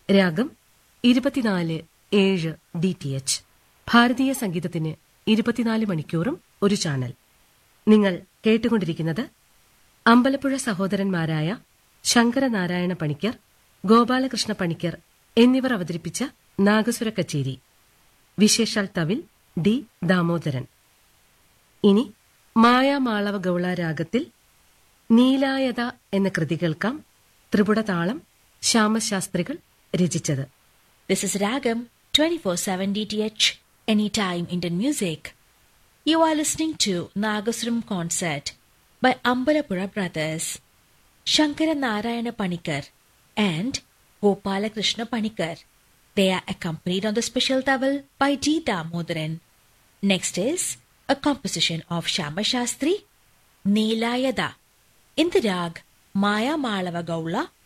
രാഗം ഇരുപത്തിനാല് ഏഴ് ഡി ടി എച്ച് ഭാരതീയ സംഗീതത്തിന് ഇരുപത്തിനാല് മണിക്കൂറും ഒരു ചാനൽ നിങ്ങൾ കേട്ടുകൊണ്ടിരിക്കുന്നത് അമ്പലപ്പുഴ സഹോദരന്മാരായ ശങ്കരനാരായണ പണിക്കർ ഗോപാലകൃഷ്ണ പണിക്കർ എന്നിവർ അവതരിപ്പിച്ച നാഗസുര കച്ചേരി വിശേഷാൽ തവിൽ ഡി ദാമോദരൻ ഇനി മായാമാളവ ഗൗള രാഗത്തിൽ നീലായത എന്ന കൃതി കേൾക്കാം ത്രിപുട താളം ശ്യാമശാസ്ത്രികൾ രചിച്ചത് This is Ragam 24/7 DTH Anytime Indian Music. You are listening to Nagasuram concert by Ambalapura brothers Shankara Narayana Panikar and Gopalakrishna Panikar. They are accompanied on the special towel by D. Damodaran. Next is a composition of Shama Shastri, Neelayada, in the rag Maya Malava Gaula